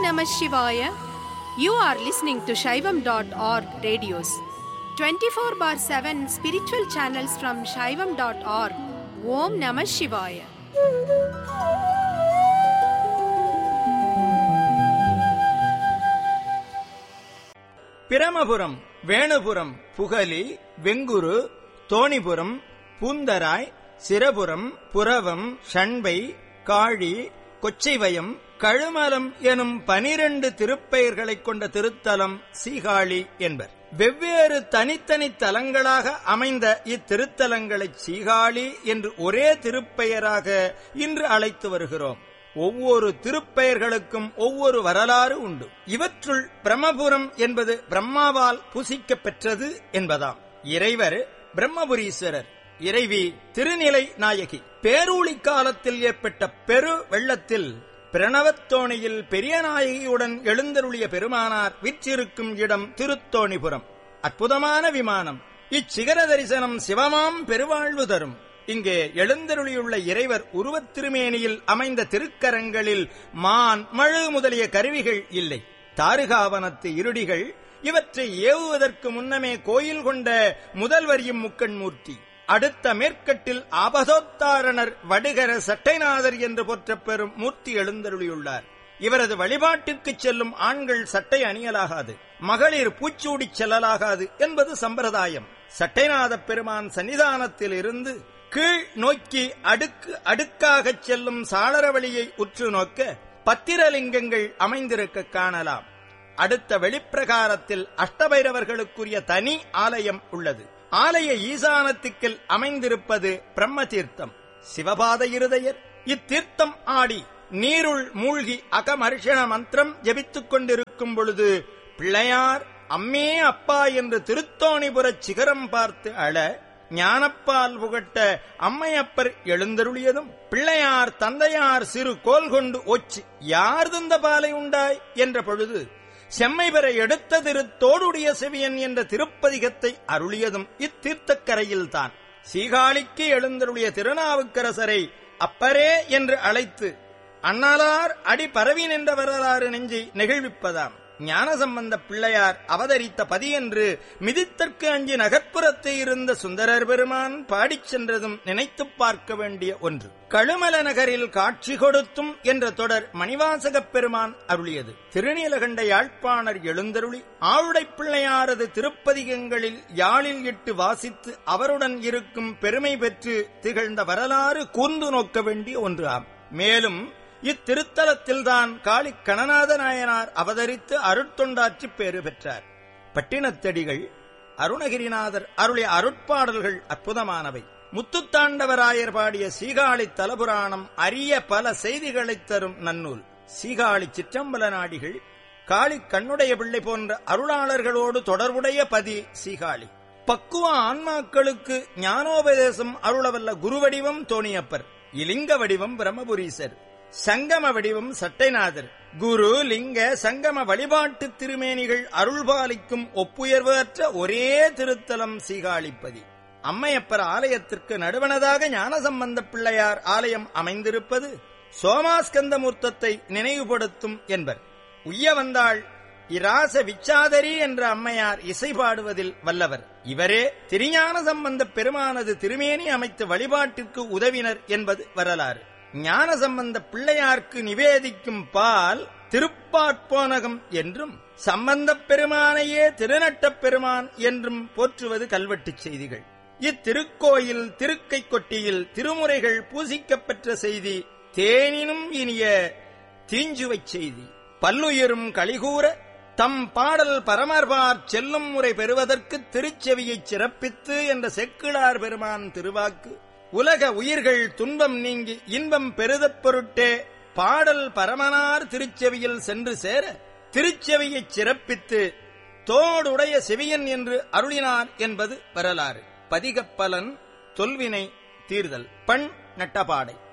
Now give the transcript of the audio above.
Namah Shivaya. You are listening to Shaivam.org radios. 24 bar 7 spiritual channels from Shaivam.org. Om Namah Shivaya. பிரமபுரம் Venupuram புகலி வெங்குரு Thonipuram Poontharai Sirapuram புரவம் ஷண்பை காழி கொச்சைவயம் கழுமலம் எனும் பனிரண்டு திருப்பெயர்களைக் கொண்ட திருத்தலம் சீகாழி என்பர் வெவ்வேறு தனித்தனி தலங்களாக அமைந்த இத்திருத்தலங்களைச் சீகாழி என்று ஒரே திருப்பெயராக இன்று அழைத்து வருகிறோம் ஒவ்வொரு திருப்பெயர்களுக்கும் ஒவ்வொரு வரலாறு உண்டு இவற்றுள் பிரம்மபுரம் என்பது பிரம்மாவால் பூசிக்கப் பெற்றது என்பதாம் இறைவர் பிரம்மபுரீஸ்வரர் இறைவி திருநிலை நாயகி பேரூழி காலத்தில் ஏற்பட்ட பெரு வெள்ளத்தில் பிரணவத்தோணியில் பெரிய நாயகியுடன் எழுந்தருளிய பெருமானார் விற்றிருக்கும் இடம் திருத்தோணிபுரம் அற்புதமான விமானம் இச்சிகர தரிசனம் சிவமாம் பெருவாழ்வு தரும் இங்கே எழுந்தருளியுள்ள இறைவர் உருவத் திருமேனியில் அமைந்த திருக்கரங்களில் மான் மழு முதலிய கருவிகள் இல்லை தாருகாவனத்து இருடிகள் இவற்றை ஏவுவதற்கு முன்னமே கோயில் கொண்ட முதல்வரியும் முக்கண்மூர்த்தி அடுத்த மேற்கட்டில் ஆபதோத்தாரணர் வடுகர சட்டைநாதர் என்று போற்றப் பெறும் மூர்த்தி எழுந்தருளியுள்ளார் இவரது வழிபாட்டிற்கு செல்லும் ஆண்கள் சட்டை அணியலாகாது மகளிர் பூச்சூடிச் செல்லலாகாது என்பது சம்பிரதாயம் சட்டைநாத பெருமான் சன்னிதானத்தில் இருந்து கீழ் நோக்கி அடுக்கு அடுக்காகச் செல்லும் சாளர வழியை உற்று நோக்க பத்திரலிங்கங்கள் அமைந்திருக்க காணலாம் அடுத்த வெளிப்பிரகாரத்தில் அஷ்டபைரவர்களுக்குரிய தனி ஆலயம் உள்ளது ஆலய ஈசானத்துக்கில் அமைந்திருப்பது பிரம்ம தீர்த்தம் சிவபாத இருதயர் இத்தீர்த்தம் ஆடி நீருள் மூழ்கி அகமர்ஷண மந்திரம் ஜபித்துக் கொண்டிருக்கும் பொழுது பிள்ளையார் அம்மே அப்பா என்று திருத்தோணிபுரச் சிகரம் பார்த்து அழ ஞானப்பால் புகட்ட அம்மையப்பர் எழுந்தருளியதும் பிள்ளையார் தந்தையார் சிறு கோல் கொண்டு ஒச்சு யார் தந்த பாலை உண்டாய் என்ற பொழுது செம்மை பெற எடுத்த திரு தோடுடைய செவியன் என்ற திருப்பதிகத்தை அருளியதும் இத்தீர்த்தக்கரையில்தான் சீகாழிக்கு எழுந்தருளிய திருநாவுக்கரசரை அப்பரே என்று அழைத்து அண்ணலார் அடி பரவி நின்ற வரலாறு நெஞ்சை நெகிழ்விப்பதாம் ஞானசம்பந்த பிள்ளையார் அவதரித்த பதியென்று மிதித்தற்கு அஞ்சு நகர்ப்புறத்தை இருந்த சுந்தரர் பெருமான் பாடிச் சென்றதும் நினைத்துப் பார்க்க வேண்டிய ஒன்று கழுமல நகரில் காட்சி கொடுத்தும் என்ற தொடர் மணிவாசகப் பெருமான் அருளியது திருநீலகண்ட யாழ்ப்பாணர் எழுந்தருளி ஆளுடை பிள்ளையாரது திருப்பதிகங்களில் யாழில் இட்டு வாசித்து அவருடன் இருக்கும் பெருமை பெற்று திகழ்ந்த வரலாறு கூர்ந்து நோக்க வேண்டிய ஒன்று ஆம் மேலும் இத்திருத்தலத்தில்தான் காளி கணநாத நாயனார் அவதரித்து அருட்தொண்டாற்றி பேறு பெற்றார் பட்டினத்தடிகள் அருணகிரிநாதர் அருளிய அருட்பாடல்கள் அற்புதமானவை முத்துத்தாண்டவராயர் பாடிய சீகாழி தலபுராணம் அரிய பல செய்திகளைத் தரும் நன்னூல் சீகாழி சிற்றம்பல நாடிகள் காளி கண்ணுடைய பிள்ளை போன்ற அருளாளர்களோடு தொடர்புடைய பதி சீகாழி பக்குவ ஆன்மாக்களுக்கு ஞானோபதேசம் அருளவல்ல குருவடிவம் தோணியப்பர் இலிங்க வடிவம் பிரம்மபுரீசர் சங்கம வடிவம் சட்டைநாதர் குரு லிங்க சங்கம வழிபாட்டு திருமேனிகள் அருள்பாலிக்கும் ஒப்புயர்வற்ற ஒரே திருத்தலம் சீகாழிப்பதி அம்மையப்பர் ஆலயத்திற்கு நடுவனதாக ஞானசம்பந்த பிள்ளையார் ஆலயம் அமைந்திருப்பது சோமாஸ்கந்த மூர்த்தத்தை நினைவுபடுத்தும் என்பர் உய்ய வந்தாள் இராச விச்சாதரி என்ற அம்மையார் இசை பாடுவதில் வல்லவர் இவரே திருஞான சம்பந்த பெருமானது திருமேனி அமைத்து வழிபாட்டிற்கு உதவினர் என்பது வரலாறு ஞான சம்பந்த பிள்ளையார்க்கு நிவேதிக்கும் பால் திருப்பாற்போனகம் என்றும் சம்பந்தப் பெருமானையே திருநட்டப் பெருமான் என்றும் போற்றுவது கல்வெட்டுச் செய்திகள் இத்திருக்கோயில் திருக்கை கொட்டியில் திருமுறைகள் பூசிக்கப்பெற்ற செய்தி தேனினும் இனிய தீஞ்சுவைச் செய்தி பல்லுயிரும் கலிகூற தம் பாடல் பரமர்பார் செல்லும் முறை பெறுவதற்கு திருச்செவியைச் சிறப்பித்து என்ற செக்கிழார் பெருமான் திருவாக்கு உலக உயிர்கள் துன்பம் நீங்கி இன்பம் பெருதப் பொருட்டே பாடல் பரமனார் திருச்செவியில் சென்று சேர திருச்செவியைச் சிறப்பித்து தோடுடைய செவியன் என்று அருளினார் என்பது வரலாறு பதிகப்பலன் தொல்வினை தீர்தல் பண் நட்டபாடை